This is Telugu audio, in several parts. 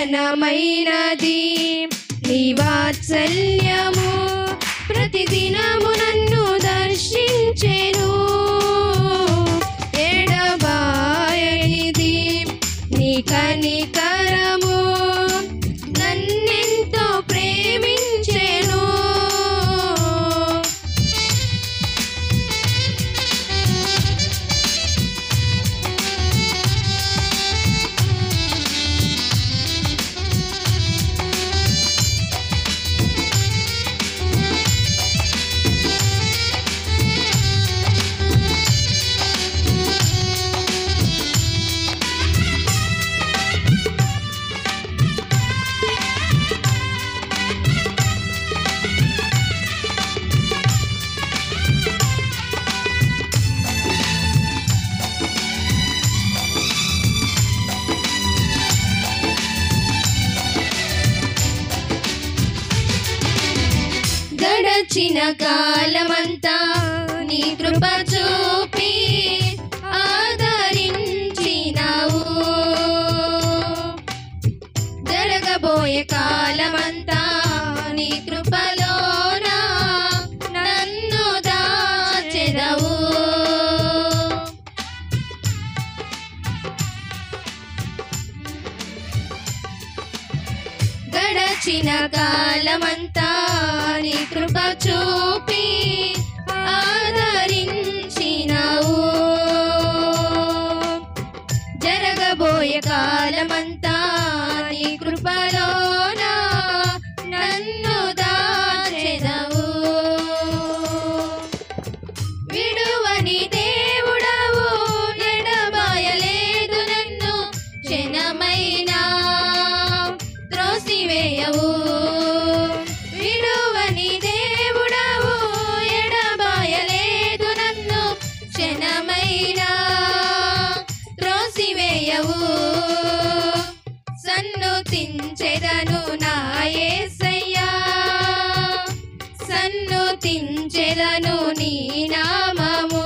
నూతనమైనది నీ వాత్సల్యము ప్రతిదినము నన్ను దర్శించెను ఎడబాయనిది నీ కనికరము నన్నెంతో ప్రేమించెను గడచిన కాలమంతా నీ కృప చూపి ఆదరించినావు జరగబోయే కాలమంతా నీ కృపలోన నన్ను దాచెదవు గడచిన కాలమంతా నీ కృప చూపి ఆదరించినావు జరగబోయే కాలమంతా నీ కృపలోన నన్ను దాచెదవు విడువని దేవుడవు ఎడబాయలేదు నన్ను క్షణమైనా త్రోసివేయవు విడువని దేవుడవు ఎడబాయలేదు నన్ను క్షణమైనా త్రోసివేయవు సన్నుతించెదను నా యేసయ్యా సన్నుతించెదను నీ నామము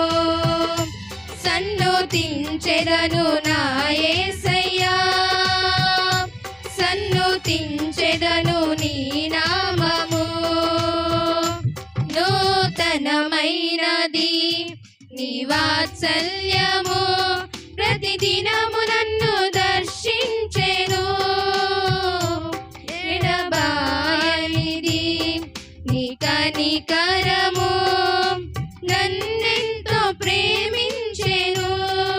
సన్నుతించెదను నా యేసయ్యా సన్నుతించెదను నీ నామము నూతనమైనది నీ వాత్సల్యము ప్రతిదినము నన్ను దర్శించెను ఎడబాయనిది నీ కనికరము నన్నెంతో ప్రేమించెను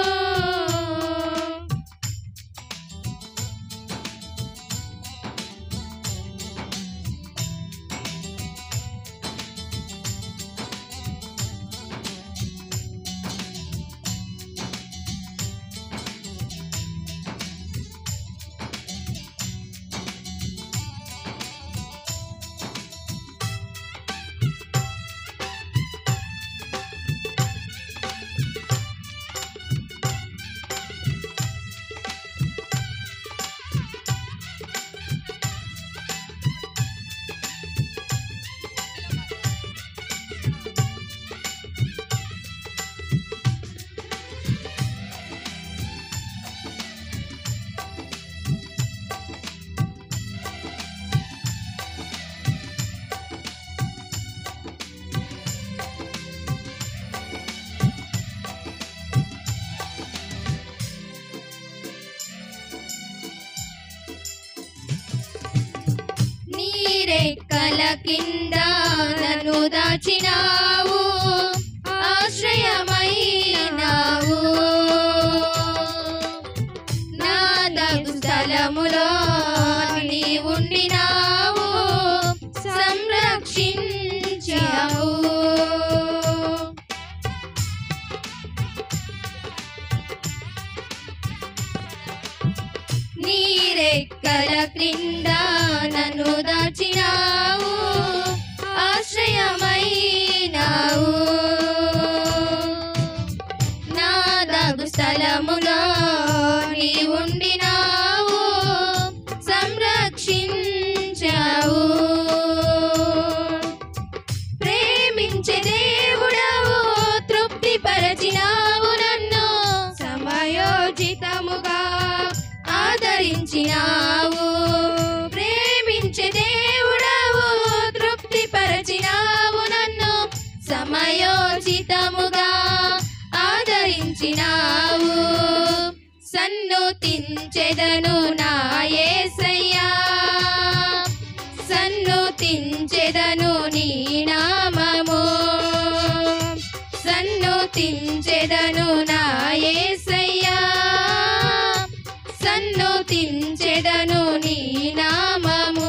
నీరెక్కల కింద నన్ను దాచినావు ఆశ్రయమైనావు నా దగు స్థలములో నీ ఉండినావు సంరక్షించావు నీరెక్కల క్రింద నన్ను దాచినావు ఆశ్రయమైనావు నా దగు స్థలములో నీ ఉండినావు సంరక్షించావు ప్రేమించే దేవుడవు తృప్తి పరచినావు నన్ను సమయోచితముగా ఆదరించినావు సన్నుతించెదను నా యేసయ్యా సన్నుతించెదను నీ నామము సన్నుతించెదను నా యేసయ్యా సన్నుతించెదను నీ నామము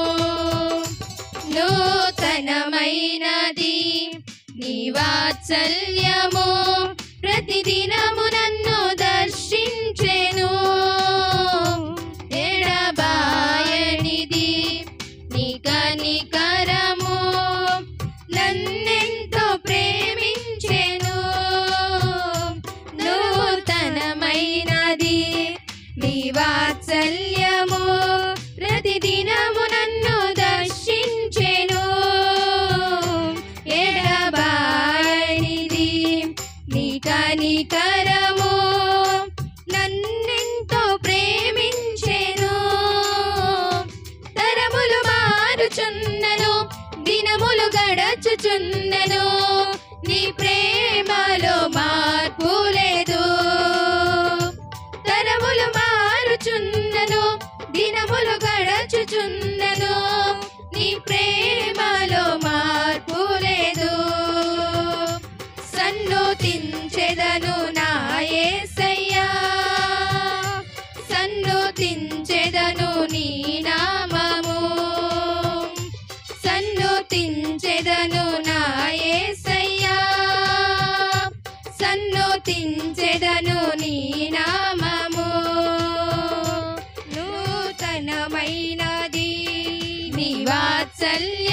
నూతనమైనది నీ వాత్సల్యము ప్రతిదినము నన్ను దర్శించెను ఎడబాయనిది నీ కనికరము నన్నెంతో ప్రేమించెను నూతనమైనది నీ వాత్సల్యము ప్రతిదినము నన్ను దర్శించెను ఎడబాయనిది నీ కనికరము నన్నెంతో ప్రేమించెను తరములు మారుచున్నను దినములు గడచుచున్నను నీ ప్రేమలో మార్పు లేదు తరములు మారుచున్నను దినములు గడచుచున్నను నీ ప్రేమలో మార్పు లేదు సన్నుతించెదను నా యేసయ్యా సన్నుతించెదను నీ నామము సన్నుతించెదను నా యేసయ్యా సన్నుతించెదను నీ నామము నూతనమైనది నీ వాత్సల్య